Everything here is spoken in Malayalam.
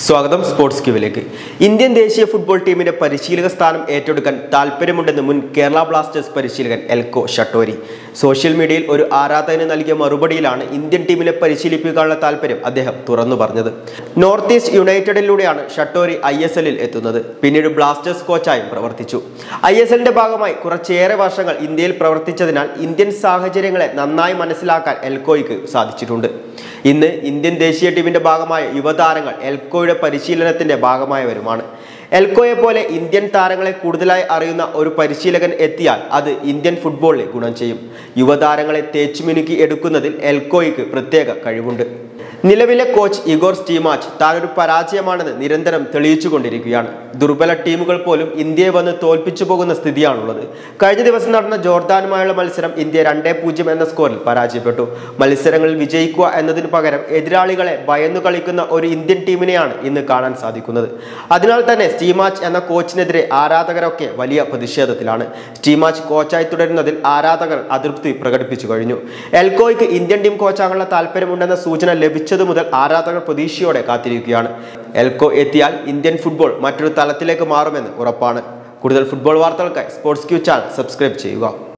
സ്വാഗതം സ്പോർട്സ് ക്യൂവിലേക്ക് ഇന്ത്യൻ ദേശീയ ഫുട്ബോൾ ടീമിന്റെ പരിശീലക സ്ഥാനം ഏറ്റെടുക്കാൻ താല്പര്യമുണ്ടെന്ന് മുൻ കേരള ബ്ലാസ്റ്റേഴ്സ് പരിശീലകൻ എൽക്കോ ഷട്ടോരി സോഷ്യൽ മീഡിയയിൽ ഒരു ആരാധകന് നൽകിയ മറുപടിയിലാണ് ഇന്ത്യൻ ടീമിനെ പരിശീലിപ്പിക്കാനുള്ള താല്പര്യം അദ്ദേഹം തുറന്നു പറഞ്ഞത് നോർത്ത് ഈസ്റ്റ് യുണൈറ്റഡിലൂടെയാണ് ഷട്ടോരി ഐ എസ് എല്ലിൽ എത്തുന്നത് പിന്നീട് ബ്ലാസ്റ്റേഴ്സ് കോച്ചായും പ്രവർത്തിച്ചു ഐ എസ് എല്ലിന്റെ ഭാഗമായി കുറച്ചേറെ വർഷങ്ങൾ ഇന്ത്യയിൽ പ്രവർത്തിച്ചതിനാൽ ഇന്ത്യൻ സാഹചര്യങ്ങളെ നന്നായി മനസ്സിലാക്കാൻ എൽക്കോയ്ക്ക് സാധിച്ചിട്ടുണ്ട് ഇന്ന് ഇന്ത്യൻ ദേശീയ ടീമിന്റെ ഭാഗമായ യുവതാരങ്ങൾ എൽക്കോയുടെ പരിശീലനത്തിന്റെ ഭാഗമായവരുമാണ് എൽക്കോയെ പോലെ ഇന്ത്യൻ താരങ്ങളെ കൂടുതലായി അറിയുന്ന ഒരു പരിശീലകൻ എത്തിയാൽ അത് ഇന്ത്യൻ ഫുട്ബോളിന് ഗുണം ചെയ്യും യുവതാരങ്ങളെ തേച്ചുമിനുക്കി എടുക്കുന്നതിൽ എൽക്കോയ്ക്ക് പ്രത്യേക കഴിവുണ്ട് നിലവിലെ കോച്ച് ഇഗോർ സ്റ്റീമാച്ച് താനൊരു പരാജയമാണെന്ന് നിരന്തരം തെളിയിച്ചുകൊണ്ടിരിക്കുകയാണ് ദുർബല ടീമുകൾ പോലും ഇന്ത്യയെ വന്ന് തോൽപ്പിച്ചു പോകുന്ന സ്ഥിതിയാണുള്ളത് കഴിഞ്ഞ ദിവസം നടന്ന ജോർദാനുമായുള്ള മത്സരം ഇന്ത്യ രണ്ടേ പൂജ്യം എന്ന സ്കോറിൽ പരാജയപ്പെട്ടു മത്സരങ്ങളിൽ വിജയിക്കുക എന്നതിനു പകരം എതിരാളികളെ ഭയന്നു കളിക്കുന്ന ഒരു ഇന്ത്യൻ ടീമിനെയാണ് ഇന്ന് കാണാൻ സാധിക്കുന്നത് അതിനാൽ തന്നെ സ്റ്റീമാച്ച് എന്ന കോച്ചിനെതിരെ ആരാധകരൊക്കെ വലിയ പ്രതിഷേധത്തിലാണ് സ്റ്റീമാച്ച് കോച്ചായി തുടരുന്നതിൽ ആരാധകർ അതൃപ്തി പ്രകടിപ്പിച്ചു കഴിഞ്ഞു എൽക്കോയ്ക്ക് ഇന്ത്യൻ ടീം കോച്ചാകാനുള്ള താല്പര്യമുണ്ടെന്ന സൂചന ലഭിച്ചതു മുതൽ ആരാധകർ പ്രതീക്ഷയോടെ കാത്തിരിക്കുകയാണ് എൽക്കോ എത്തിയാൽ ഇന്ത്യൻ ഫുട്ബോൾ മറ്റൊരു തലത്തിലേക്ക് മാറുമെന്ന് ഉറപ്പാണ് കൂടുതൽ ഫുട്ബോൾ വാർത്തകൾക്കായി സ്പോർട്സ് ക്യൂ ചാനൽ സബ്സ്ക്രൈബ് ചെയ്യുക